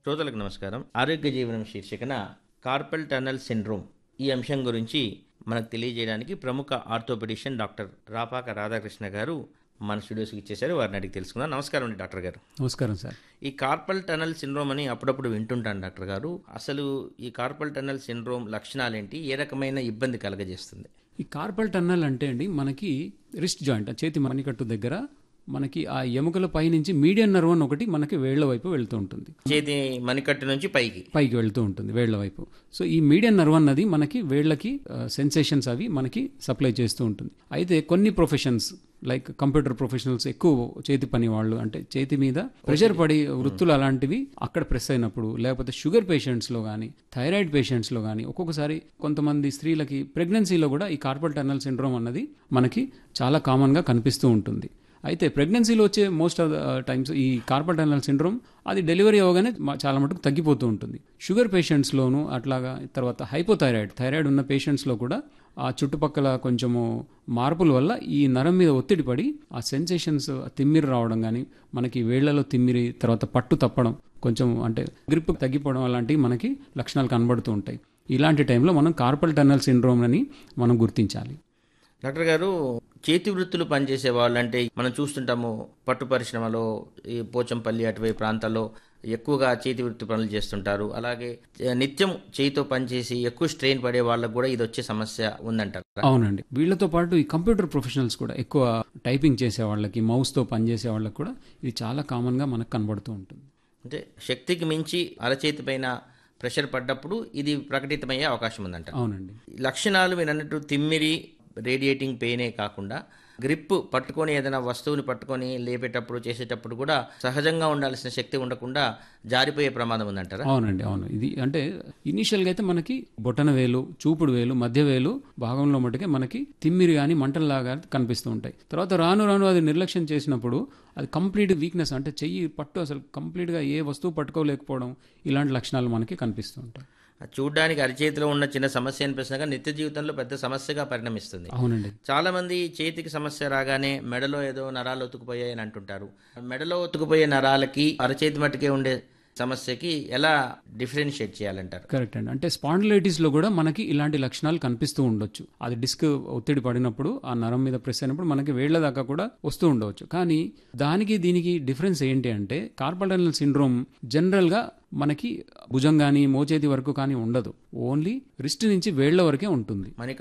శ్రోతలకు నమస్కారం ఆరోగ్య జీవనం శీర్షికన కార్పల్ టనల్ సిండ్రోమ్ ఈ అంశం గురించి మనకు తెలియజేయడానికి ప్రముఖ ఆర్థోపెడిషియన్ డాక్టర్ రాపాక రాధాకృష్ణ గారు మన స్టూడియోస్కి ఇచ్చేశారు వారిని అడిగి తెలుసుకుందాం నమస్కారం అండి డాక్టర్ గారు నమస్కారం సార్ ఈ కార్పల్ టనల్ సిండ్రోమ్ అని అప్పుడప్పుడు వింటుంటాను డాక్టర్ గారు అసలు ఈ కార్పల్ టనల్ సిండ్రోమ్ లక్షణాలేంటి ఏ రకమైన ఇబ్బంది కలగజేస్తుంది ఈ కార్పల్ టన్నల్ అంటే అండి మనకి రిస్ట్ జాయింట్ చేతి మణికట్టు దగ్గర మనకి ఆ ఎముకల పైనుంచి మీడియం నర్వ్ అని ఒకటి మనకి వేళ్ల వైపు వెళ్తూ ఉంటుంది చేతి మణికట్టు నుంచి పైకి పైకి వెళ్తూ ఉంటుంది వేళ్ల వైపు సో ఈ మీడియం నర్వ్ అన్నది మనకి వేళ్లకి సెన్సేషన్స్ అవి మనకి సప్లై చేస్తూ ఉంటుంది అయితే కొన్ని ప్రొఫెషన్స్ లైక్ కంప్యూటర్ ప్రొఫెషనల్స్ ఎక్కువ చేతి పని వాళ్ళు అంటే చేతి మీద ప్రెషర్ పడి వృత్తులు అలాంటివి అక్కడ ప్రెస్ అయినప్పుడు లేకపోతే షుగర్ పేషెంట్స్లో కానీ థైరాయిడ్ పేషెంట్స్లో కానీ ఒక్కొక్కసారి కొంతమంది స్త్రీలకి ప్రెగ్నెన్సీలో కూడా ఈ కార్పల్ టన్నల్ సిండ్రోమ్ అన్నది మనకి చాలా కామన్గా కనిపిస్తూ ఉంటుంది అయితే ప్రెగ్నెన్సీలో వచ్చే మోస్ట్ ఆఫ్ ద టైమ్స్ ఈ కార్పల్ టనల్ సిండ్రోమ్ అది డెలివరీ అవగానే మ- చాలా మటుకు తగ్గిపోతూ ఉంటుంది షుగర్ పేషెంట్స్లోను అట్లాగా తర్వాత హైపోథైరాయిడ్ థైరాయిడ్ ఉన్న పేషెంట్స్లో కూడా ఆ చుట్టుపక్కల కొంచెము మార్పుల వల్ల ఈ నరం మీద ఒత్తిడి పడి ఆ సెన్సేషన్స్ తిమ్మిరి రావడం కానీ మనకి వేళ్లలో తిమ్మిరి తర్వాత పట్టు తప్పడం కొంచెం అంటే గ్రిప్ తగ్గిపోవడం అలాంటివి మనకి లక్షణాలు కనబడుతూ ఉంటాయి ఇలాంటి టైంలో మనం కార్పల్ టన్నల్ సిండ్రోమ్ అని మనం గుర్తించాలి డాక్టర్ గారు చేతి వృత్తులు పనిచేసే వాళ్ళు అంటే మనం చూస్తుంటాము పట్టు పరిశ్రమలో ఈ పోచంపల్లి అటువైపు ప్రాంతాల్లో ఎక్కువగా చేతి వృత్తి పనులు చేస్తుంటారు అలాగే ఏ, నిత్యం చేయితో పనిచేసి ఎక్కువ స్ట్రెయిన్ పడే వాళ్ళకు కూడా ఇది వచ్చే సమస్య ఉందంటారు అవునండి వీళ్ళతో పాటు ఈ కంప్యూటర్ ప్రొఫెషనల్స్ కూడా ఎక్కువ టైపింగ్ చేసే వాళ్ళకి మౌస్తో పనిచేసే వాళ్ళకి కూడా ఇది చాలా కామన్గా మనకు కనబడుతూ ఉంటుంది అంటే శక్తికి మించి అరచేతి పైన ప్రెషర్ పడ్డప్పుడు ఇది ప్రకటితమయ్యే అవకాశం ఉందంట అవునండి లక్షణాలు మీరు అన్నట్టు తిమ్మిరి రేడియేటింగ్ పెయినే కాకుండా గ్రిప్ పట్టుకొని ఏదైనా వస్తువుని పట్టుకొని లేపేటప్పుడు చేసేటప్పుడు కూడా సహజంగా ఉండాల్సిన శక్తి ఉండకుండా జారిపోయే ప్రమాదం ఉందంటారా అవునండి అవును ఇది అంటే ఇనీషియల్గా అయితే మనకి బొటన వేలు చూపుడు వేలు మధ్య వేలు భాగంలో మటుకే మనకి తిమ్మిరి కానీ మంటల్లాగా కనిపిస్తూ ఉంటాయి తర్వాత రాను రాను అది నిర్లక్ష్యం చేసినప్పుడు అది కంప్లీట్ వీక్నెస్ అంటే చెయ్యి పట్టు అసలు కంప్లీట్గా ఏ వస్తువు పట్టుకోలేకపోవడం ఇలాంటి లక్షణాలు మనకి కనిపిస్తూ ఉంటాయి అది చూడ్డానికి అరిచేతిలో ఉన్న చిన్న సమస్య అనిపిస్తున్నా నిత్య జీవితంలో పెద్ద సమస్యగా పరిణమిస్తుంది అవునండి చాలా మంది చేతికి సమస్య రాగానే మెడలో ఏదో నరాలు ఒత్తుకుపోయాయి అని అంటుంటారు మెడలో ఒత్తుకుపోయే నరాలకి అరచేతి మట్టుకే ఉండే సమస్యకి ఎలా డిఫరెన్షియేట్ చేయాలంటారు కరెక్ట్ అండి అంటే స్పాండిలైటిస్ లో కూడా మనకి ఇలాంటి లక్షణాలు కనిపిస్తూ ఉండొచ్చు అది డిస్క్ ఒత్తిడి పడినప్పుడు ఆ నరం మీద ప్రెస్ అయినప్పుడు మనకి వేళ్ల దాకా కూడా వస్తూ ఉండవచ్చు కానీ దానికి దీనికి డిఫరెన్స్ ఏంటి అంటే కార్పల్టనల్ సిండ్రోమ్ జనరల్ గా మనకి భుజం కానీ మోచేతి వరకు కానీ ఉండదు ఓన్లీ రిస్ట్ నుంచి వేళ్ల వరకే ఉంటుంది మణికట్టు